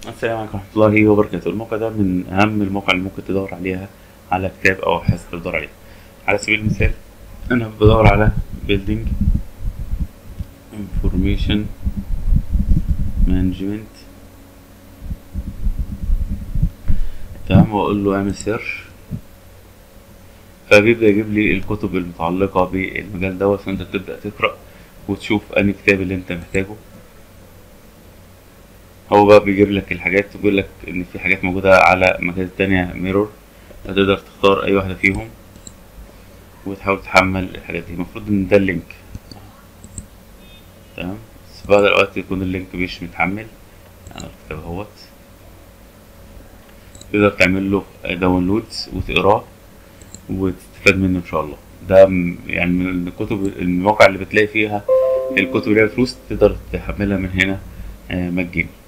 السلام عليكم ورحمة الله وبركاته الموقع ده من أهم المواقع اللي ممكن تدور عليها على كتاب أو أبحاث تدور عليها على سبيل المثال أنا بدور على building information management تمام وأقول له اعمل سيرش فبيبدأ يجيب لي الكتب المتعلقة بالمجال دوت فأنت تبدأ تقرأ وتشوف أنهي كتاب اللي أنت محتاجه هو بقى بيجيب لك الحاجات وبيقول لك ان في حاجات موجودة على مجال تانية ميرور هتقدر تختار اي واحدة فيهم وتحاول تحمل الحاجات دي المفروض ان ده اللينك تمام بس بعض الاوقات يكون اللينك مش متحمل انا الكتاب اهوت تقدر تعمل له داونلودز وتقراه وتستفاد منه ان شاء الله ده م- يعني من الكتب المواقع اللي بتلاقي فيها الكتب اللي هي بفلوس تقدر تحملها من هنا آه، مجاني